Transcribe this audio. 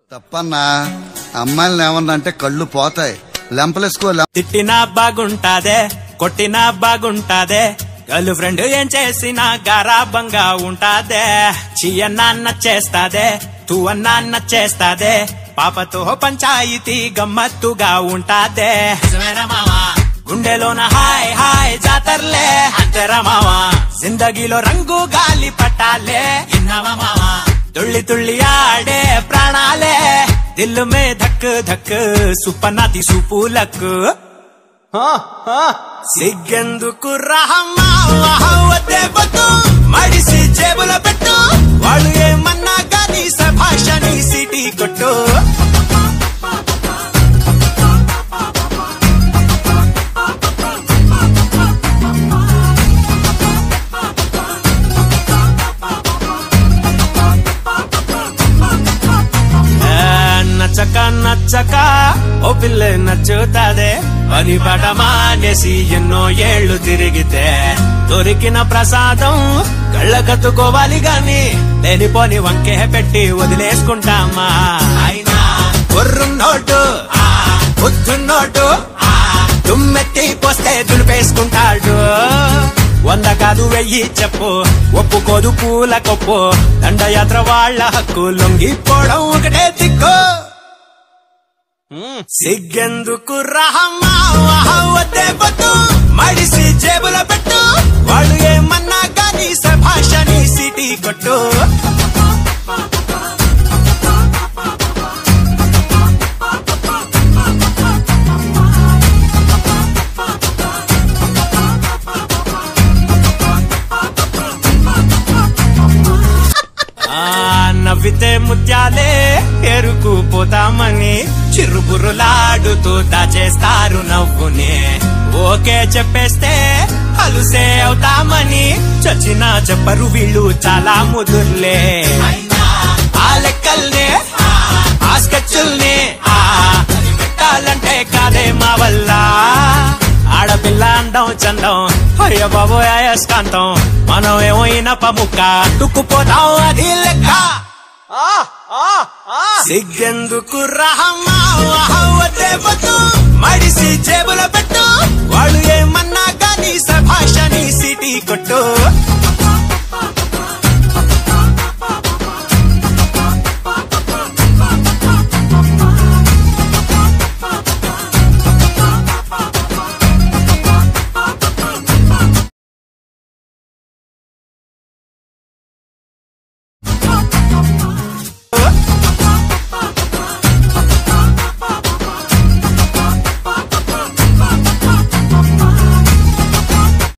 తప్పన్నా అమ్మాయిలను ఏమన్నా అంటే కళ్ళు పోతాయి లెంపలేసుకో లెం- తిట్టినా బాగుంటాదే కొట్టినా బాగుంటాదే గర్ల్ ఫ్రెండ్ ఏం చేసినా గారాబంగా ఉంటాదే చీయన్నా నచ్చేస్తాదే తూ అన్నా నచ్చేస్తాదే పాపతో పంచాయితీ గమ్మత్తుగా ఉంటాదే నిజమేనా మావా? గుండెలోన హాయ్ హాయ్ జాతర్లే అంతరా మావా జిందగీలో రంగు గాలి పట్టాలే ఇన్నావా మావా తుళ్ళి తుళ్ళి ఆడే ప్రాణాలే దిల్ మే ధక్ ధక్ సుపనాతి సుపులకు సిగ్గెందుకు రహమ్మా వద్దే వద్దు మడిసి జేబుల పెట్టు వాళ్ళు ఏమన్నా కానీ సభాషని సిటీ కొట్టు ఆ, నచ్చక నచ్చక ఓ పిల్ల నచ్చుతాదే పని పట మానేసి ఎన్నో ఏళ్లు తిరిగితే దొరికిన ప్రసాదం కళ్ళకత్తుకోవాలి గాని లేనిపోని వంకే పెట్టి వదిలేసుకుంటామా అయినా నోటు బుద్ధున్నోటు దుమ్మెత్తి పోస్తే దులిపేసుకుంటాడు వంద కాదు వెయ్యి చెప్పు ఒప్పుకోదు పూల కొప్పు దండయాత్ర వాళ్ళ హక్కు లొంగిపోవడం ఒకటే దిక్కు మ్మ్. సిగ్గెందుకు రహమ్మా వద్దే వద్దు మడిసి జేబుల పెట్టు వాళ్ళు ఏమన్నా కానీ సభాషని సిటీ కొట్టు ఆ నవ్వితే ముత్యాలే ఎరుకుపోతామని చిరుబురులాడుతూ దాచేస్తారు నవ్వుని ఓకే చెప్పేస్తే అలుసే అవుతామని చచ్చినా చెప్పరు వీళ్ళు చాలా ముదుర్లే ఆ లెక్కల్నే ఆ స్కెచ్చుల్ని ఆ పెట్టాలంటే కాదే మా వల్ల ఆడపిల్ల అందం చందం అయ్య బాబు అయస్కాంతం మనం ఏమో ఇనప ముక్క టుక్కుపోతాం అది లెక్క సిగ్గెందుకు రహమ్మా వద్దే వద్దు మడిసి జేబుల పెట్టు వాళ్ళు ఏమన్నా కానీ సభాషని సిటీ కొట్టు